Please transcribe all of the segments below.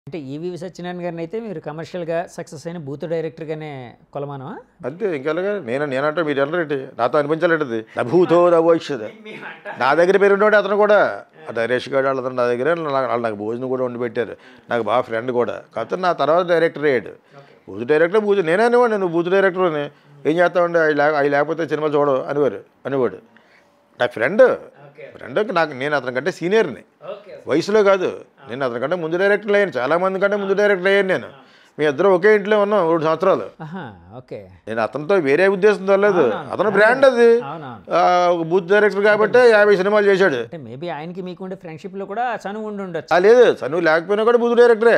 అంటే ఈవీవి సత్యనారాయణ గారిని అయితే మీరు కమర్షియల్గా సక్సెస్ అయిన బూత్ డైరెక్టర్గానే కొలమానమా అంతే ఇంకెలాగా నేను నేనంటే మీరు వెళ్ళరేంటి నాతో అనిపించలేంటిది నభూతో నభవిష్యత్ నా దగ్గర పెరిగినోడు అతను కూడా ఆ నరేష్ గారు వాళ్ళతో నా దగ్గర నా- వాళ్ళు నాకు భోజనం కూడా వండి పెట్టారు నాకు బాగా ఫ్రెండ్ కూడా కాకపోతే నా తర్వాత డైరెక్టర్ అయ్యాడు బూత్ డైరెక్టర్ బూత్ నేనే అనేవాడు నేను బూత్ డైరెక్టర్ అని ఏం చేస్తామండి అవి లే అవి లేకపోతే సినిమా చూడవు అనేవారు అనేవాడు నా ఫ్రెండ్ ఫ్రెండ్ నాకు నేను అతని కంటే సీనియర్ని వయసులో కాదు నేను అతని కంటే ముందు డైరెక్టర్ అయ్యాను చాలా మంది కంటే ముందు డైరెక్టర్ అయ్యాను నేను మీ ఇద్దరు ఒకే ఇంట్లో ఉన్నాం మూడు సంవత్సరాలు ఆహా ఓకే నేను అతనితో వేరే ఉద్దేశంతో లేదు అతను బ్రాండ్ అది అవునవును ఆ, ఒక బూత్ డైరెక్టర్ కాబట్టి యాభై సినిమాలు చేశాడు అంటే మేబీ ఆయనకి మీకు ఉండే ఫ్రెండ్షిప్లో కూడా చనువు ఉండి ఉండొచ్చు ఆ, లేదు చనువు లేకపోయినా కూడా బూత్ డైరెక్టరే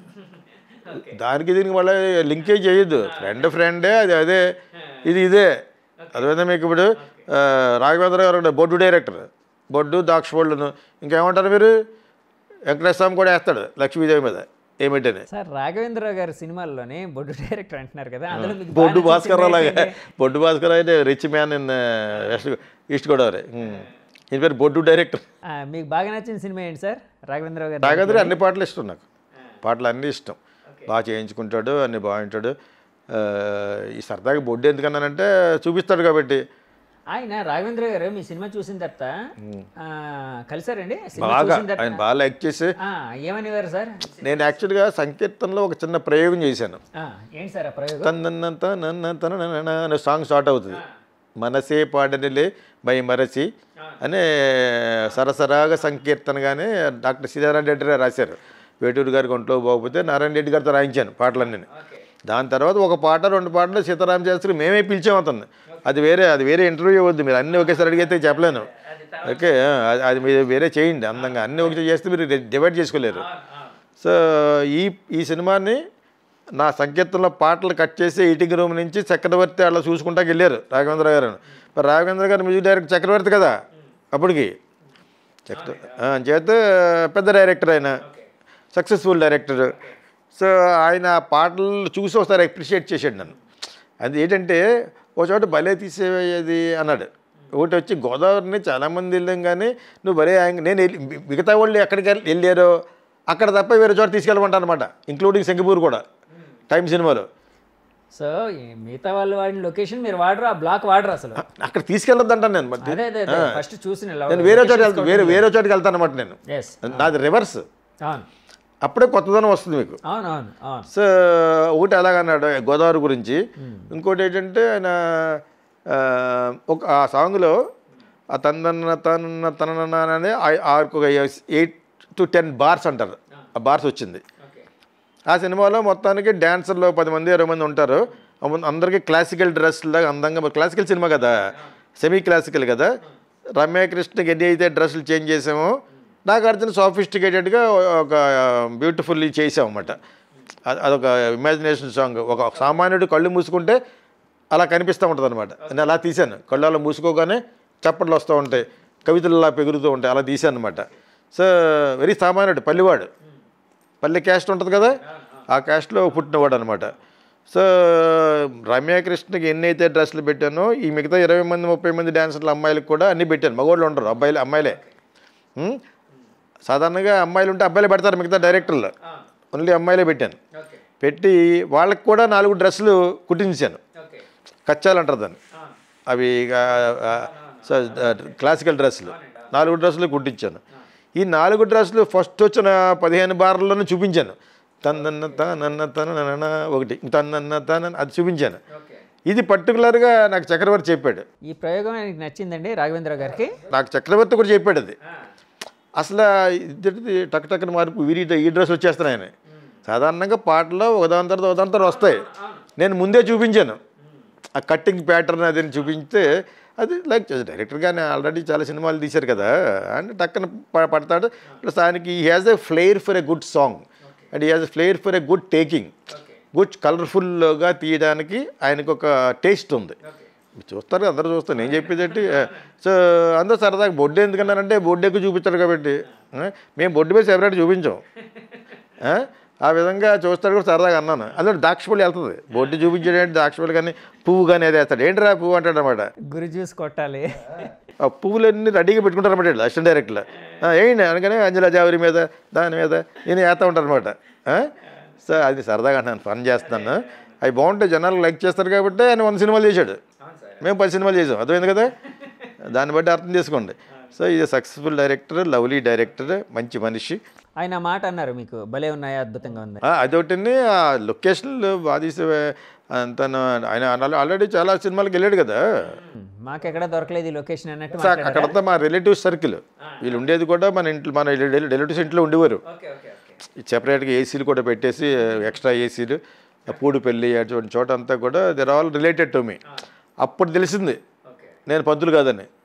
దానికి దీనికి మళ్ళీ లింకేజ్ చేయొద్దు ఫ్రెండ్ ఫ్రెండే అది అదే ఇది ఇదే అదేవిధంగా మీకు ఇప్పుడు ఆ, రాఘవేంద్ర గారు ఉండే బొడ్డు డైరెక్టర్ బొడ్డు దాక్షపళ్ళును ఇంకేమంటారు మీరు వెంకటేశ్వర స్వామి కూడా వేస్తాడు లక్ష్మీదేవి మీద ఏమిటని సార్ రాఘవేంద్రరావు గారి సినిమాల్లోనే బొడ్డు డైరెక్టర్ అంటున్నారు కదా అందులో మీకు బొడ్డు బాగా నచ్చిన భాస్కర్ సినిమా అలాగా ఏంటండి? బొడ్డు భాస్కర్ అయితే rich man in west east Godavari um. ఈయన పేరు బొడ్డు డైరెక్టర్ ఆ, మీకు బాగా నచ్చిన సినిమా ఏంటి సార్ రాఘవేంద్రరావు గారు నాగంద్ర అన్ని పాటలు ఇష్టం నాకు పాటలు అన్నీ ఇష్టం బాగా చేయించుకుంటాడు అన్ని బాగుంటాడు ఆ, ఈ సరదాగా బొడ్డు ఎందుకన్నానంటే చూపిస్తాడు కాబట్టి ఆయన రాఘవేంద్ర గారు మీ సినిమా చూసిన తర్వాత ఆ, కలిసారండి సినిమా బాగా చూసిన తర్వాత ఆయన బాగా లైక్ చేసి ఆ, ఏమనేవారు సార్ నేను యాక్చువల్గా సంకీర్తనలో ఒక చిన్న ప్రయోగం చేశాను ఆ, ఏంటి సార్ ఆ ప్రయోగం తన్నన్న తనన్న తననన అనే సాంగ్ స్టార్ట్ అవుతుంది మనసే పాడనిలే బై మరచి అనే సరసరాగా సంకీర్తనగానే డాక్టర్ సీతారాయణ రెడ్డి గారు రాశారు వేటూరు గారికి ఒంట్లో పోకపోతే నారాయణ రెడ్డి గారితో రాయించాను పాటలన్నీ దాని తర్వాత ఒక పాట రెండు పాటలు సీతారామ శాస్త్రి మేమే పిలిచాం అతన్ని అది వేరే అది వేరే ఇంటర్వ్యూ వద్దు మీరు అన్నీ ఒకేసారి అడిగితే చెప్పలేను ఓకే అది- అది మీరు వేరే చేయండి అందంగా అన్నీ ఒకటి చేస్తే మీరు డివైడ్ చేసుకోలేరు సో ఈ ఈ సినిమాని నా సంకీర్తనలో పాటలు కట్ చేసి ఎయిటింగ్ రూమ్ నుంచి చక్రవర్తి అలా చూసుకుంటాకి వెళ్ళారు రాఘవేంద్ర గారు మరి రాఘవేంద్ర గారు మ్యూజిక్ డైరెక్టర్ చక్రవర్తి కదా అప్పటికి చక్ర ఆ, చేత పెద్ద డైరెక్టర్ ఆయన సక్సెస్ఫుల్ డైరెక్టర్ సో ఆయన ఆ పాటలు చూసి ఒకసారి అప్రిషియేట్ చేశాడు నన్ను అది ఏంటంటే ఒక చోట భలే తీసేది అన్నాడు ఒకటి వచ్చి గోదావరిని చాలామంది వెళ్ళాం కానీ నువ్వు భలే యాంగ్- నేను వెళ్ళి- మి- మిగతా వాళ్ళు ఎక్కడికి వెళ్ళి- వెళ్ళారో అక్కడ తప్ప వేరే చోట తీసుకెళ్ళమంటారు అనమాట ఇంక్లూడింగ్ సింగపూర్ కూడా టైం సినిమాలో సో ఈ మిగతా వాళ్ళు వాడిన లొకేషన్ మీరు వాడరు ఆ బ్లాక్ వాడరు అసలు అక్కడ తీసుకెళ్ళొద్దు అంటాను నేను మరి అదే అదే ఫస్ట్ చూసిన నేను వేరే చోట వెళ్తాను వేరే వేరే చోటుకి వెళ్తాను అనమాట నేను ఎస్ నాది రివర్స్ అవును అప్పుడే కొత్తదనం వస్తుంది మీకు అవును అవును అవును సో ఒకటి అలాగన్నాడు గోదావరి గురించి ఇంకోటి ఏంటంటే ఆయన ఆ, ఒక ఆ సాంగ్లో ఆ తన్న తన్న తన అనే ఒక ఎయిట్ టు టెన్ బార్స్ అంటారు ఆ బార్స్ వచ్చింది ఆ సినిమాలో మొత్తానికి డ్యాన్సర్లు పది మంది ఇరవై మంది ఉంటారు అమ్మ- అందరికీ క్లాసికల్ డ్రెస్ లాగా అందంగా క్లాసికల్ సినిమా కదా సెమీ క్లాసికల్ కదా రమ్యకృష్ణకి ఎన్ని అయితే డ్రెస్సులు చేంజ్ చేసామో నాకు అర్జున సాఫిస్టికేటెడ్గా ఒక బ్యూటిఫుల్లీ చేసాం అన్నమాట అది- అదొక ఇమాజినేషన్ సాంగ్ ఒక సామాన్యుడు కళ్ళు మూసుకుంటే అలా కనిపిస్తూ ఉంటుంది అనమాట నేను అలా తీశాను కళ్ళు అలా మూసుకోగానే చప్పట్లు వస్తూ ఉంటాయి కవితలు అలా పెగురుతూ ఉంటాయి అలా తీశాను అనమాట సో వెరీ సామాన్యుడు పల్లివాడు పల్లె క్యాస్ట్ ఉంటుంది కదా ఆ క్యాస్ట్లో పుట్టినవాడు అనమాట సో రమ్యకృష్ణకి ఎన్నైతే డ్రెస్సులు పెట్టానో ఈ మిగతా ఇరవై మంది ముప్పై మంది డాన్సర్లు అమ్మాయిలకు కూడా అన్నీ పెట్టాను మగవాళ్ళు ఉండరు అబ్బాయిలు అమ్మాయిలే ఉం? సాధారణంగా అమ్మాయిలు ఉంటే అబ్బాయిలే పెడతారు మిగతా డైరెక్టర్లు ఓన్లీ అమ్మాయిలే పెట్టాను పెట్టి వాళ్ళకి కూడా నాలుగు డ్రెస్సులు కుట్టించాను కచ్చాలు అంటారు దాన్ని అవి ఇక, ఆ, సో, ఆ, క్లాసికల్ డ్రెస్సులు నాలుగు డ్రెస్సులు కుట్టించాను ఈ నాలుగు డ్రెస్సులు ఫస్ట్ వచ్చిన పదిహేను బార్లను చూపించాను తన్నన్న తనన్న తనన ఒకటి తన్నన్న తన అది చూపించాను ఇది పర్టికులర్గా నాకు చక్రవర్తి చెప్పాడు ఈ ప్రయోగం ఆయనకి నచ్చిందండి రాఘవేంద్ర గారికి నాకు చక్రవర్తి కూడా చెప్పాడు అది అసలు ఇద్దరిది టక్ టక్కున మార్పు వీరి ఈ డ్రెస్ వచ్చేస్తున్నాయని సాధారణంగా పాటలో ఒకదాని తర్వాత ఒకదాని తర్వాత వస్తాయి నేను ముందే చూపించాను ఆ కట్టింగ్ ప్యాటర్న్ అది చూపించితే అది లైక్ డైరెక్టర్గానే ఆల్రెడీ చాలా సినిమాలు తీశారు కదా అండ్ టక్కన ప- పడతాడు ప్లస్ ఆయనకి ఈ has a flair for a good song and ఈ has a flair for a good taking good కలర్ఫుల్గా తీయడానికి ఆయనకు ఒక టేస్ట్ ఉంది మీరు చూస్తారు అందరూ చూస్తారు నేను చెప్పేది ఏంటి సో అందరూ సరదాగా బొడ్డు ఎందుకన్నారంటే బొడ్డు ఎక్కువ చూపించారు కాబట్టి ఆ, మేము బొడ్డు మీద సెపరేట్ చూపించాం ఆ, ఆ విధంగా చూస్తాడు కూడా సరదాగా అన్నాను అందులో దాక్షపల్లి వెళ్తుంది బొడ్డు చూపించేటంటే దాక్షపల్లి కానీ పువ్వు కానీ అది వేస్తాడు ఏంట్రా పువ్వు అంటాడు అనమాట గురి చూసి కొట్టాలి ఆ పువ్వులన్నీ రెడీగా పెట్టుకుంటారు అనమాట వీళ్ళు అసిస్టెంట్ డైరెక్టర్ ఏంటి అనగానే అంజలా జావరి మీద దాని మీద నేను వేస్తూ ఉంటాను అనమాట సో అది సరదాగా అంటున్నాను ఫన్ చేస్తున్నాను అవి బాగుంటాయి జనాలు లైక్ చేస్తారు కాబట్టి ఆయన వంద సినిమాలు చేశాడు మేము పది సినిమాలు చేసాం అర్థమైంది కదా దాన్ని బట్టి అర్థం చేసుకోండి సో ఇది సక్సెస్ఫుల్ డైరెక్టర్ లవ్లీ డైరెక్టర్ మంచి మనిషి ఆయన ఆ మాట అన్నారు మీకు భలే ఉన్నాయా అద్భుతంగా ఉంది ఆ, అదొకటి ఆ లొకేషన్లు బాగా తీసే తను ఆయన ఆల్రెడీ చాలా సినిమాలకు వెళ్ళాడు కదా మాకెక్కడ దొరకలేదు ఈ లొకేషన్ అన్నట్టు సో అక్కడంతా మా రిలేటివ్స్ సర్కిల్ వీళ్ళు ఉండేది కూడా మన ఇంట్లో మన రిలేటివ్స్ ఇంట్లో ఉండేవారు సెపరేట్గా ఏసీలు కూడా పెట్టేసి ఎక్స్ట్రా ఏసీలు పూడిపల్లి అటువంటి చోట అంతా కూడా there all related to me అప్పుడు తెలిసింది నేను పంతులు కాదని